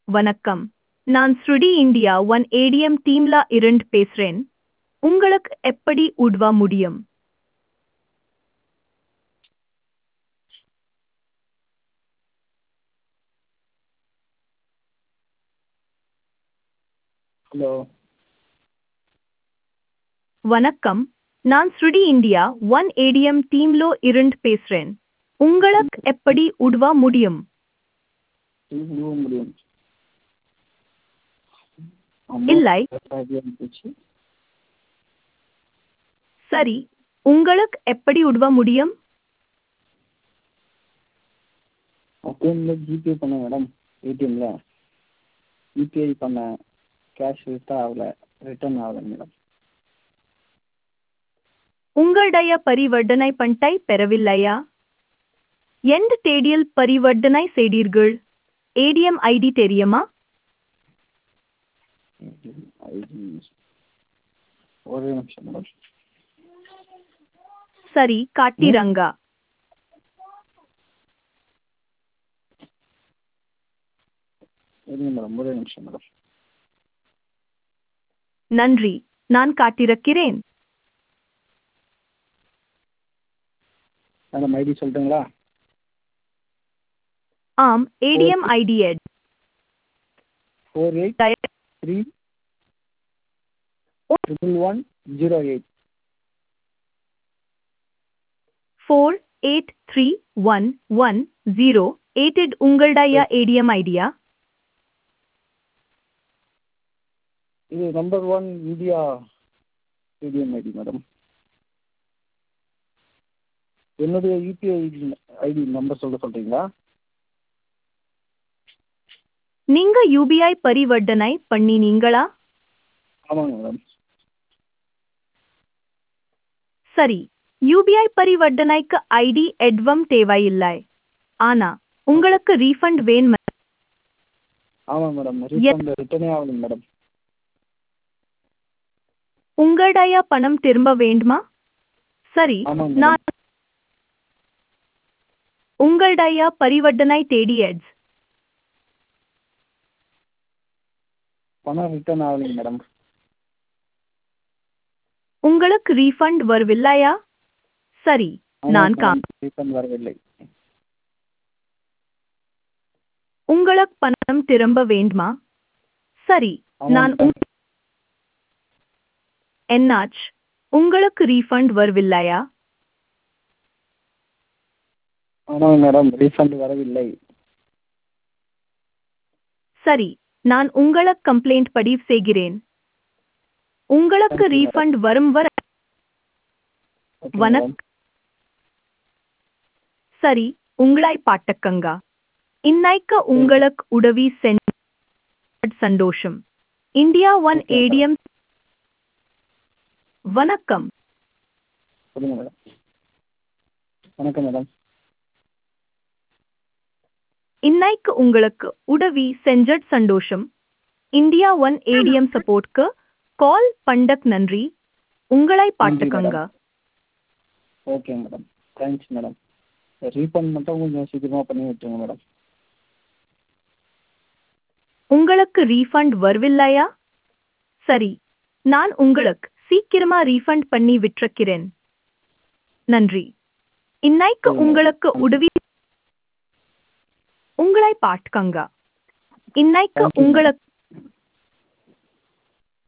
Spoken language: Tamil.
வணக்கம் நான் ஸ்ருடி இந்தியா ஒன் ஏடிஎம் டீம்ல இருந்து பேசுறேன் உங்களுக்கு எப்படி உதவ முடியும் ஹலோ வணக்கம் நான் ஸ்ருடி இந்தியா ஒன் ஏடிஎம் டீம்ல இருந்து பேசுறேன் உங்களுக்கு எப்படி உதவ முடியும் உதவ முடியும் இல்லை. இருந்துச்சு சரி உங்களுக்கு எப்படி உதவ முடியும் அக்கௌண்ட்ல ஜிபே பண்ண மேடம் ஏடிஎம்ல யூபிஐ பண்ண கேஷ் வித்தா ஆகல ரிட்டர்ன் ஆகல மேடம் உங்களுடைய பரிவர்த்தனை பண்டை பெறவில்லையா எந்த தேதியில் பரிவர்த்தனை செய்தீர்கள் ஏடிஎம் ஐடி தெரியுமா ஐடி ஒரு நிமிஷம் மேடம் சரி காட்டிரங்க இருங்க மேடம் ஒரு நிமிஷம் மேடம் நன்றி நான் காட்டிருக்கிறேன் மேடம் ஐடி சொல்லட்டுங்களா ஆம் ATM ID eight four eight three triple one zero eight four eight three one one zero eight உங்களுடைய ஏடிஎம் ஐடியா இது number one India ATM ID madam என்னுடைய யூபிஐ ஐடி நம்பர் சொல்ல சொல்கிறீங்களா நீங்க யூபிஐ பரிவர்த்தனை பண்ணினீங்களா ஆமாங்க மேடம் சரி யூபிஐ பரிவர்த்தனைக்கு ஐடி எட்வம் தேவையில்லை ஆனா உங்களுக்கு ரீஃபண்ட் வேணுமா ஆமாம் மேடம் ரீஃபண்ட் ரிட்டர்னே ஆகலைங்க மேடம் உங்களுடைய பணம் திரும்ப வேண்டுமா சரி ஆமாம் நான் உங்களுடைய பரிவர்த்தனை தேடி எட்ஸ் பணம் ரிட்டர்ன் ஆகலைங்க மேடம் உங்களுக்கு ரீஃபண்ட் வரவில்லையா சரி நான் காம் ரீஃபண்ட் வரவில்லை உங்களுக்கு பணம் திரும்ப வேண்டுமா சரி ஆமாம் நான் மேடம். உங்- என்னாச்சு உங்களுக்கு ரீஃபண்ட் வரவில்லையா ஆமாங்க மேடம் ரீஃபண்ட் வரவில்லை சரி நான் உங்களுக்கு கம்ப்ளைண்ட் பதிவு செய்கிறேன் உங்களுக்கு Thank you, madam. ரீஃபண்ட் வரும் வர ஓகே வணக் மேடம் சரி உங்களை பாட்டக்கங்க இன்னைக்கு உங்களுக்கு உதவி செஞ்ச சந்தோஷம் India one Okay, madam. ATM வணக்கம் சொல்லுங்க மேடம் வணக்கம் மேடம் இன்னைக்கு உங்களுக்கு உதவி செஞ்ச சந்தோஷம் இந்தியா ஒன் ஏடிஎம் சப்போர்ட்க்கு கால் பண்டக் நன்றி உங்களை பாட்டுக்கங்க okay madam thanks madam refund மட்டும் கொஞ்சம் சீக்கிரமாக பண்ணி விட்டுருங்க மேடம் உங்களுக்கு ரீஃபண்ட் வரவில்லையா சரி நான் உங்களுக்கு சீக்கிரமா ரீஃபண்ட் பண்ணி விட்டிருக்கிறேன் நன்றி இன்னைக்கு சரிங்க. உங்களுக்கு Thank you. உதவி உங்களை பாட்டுக்கங்க இன்னைக்கு Thank you, உங்களுக்கு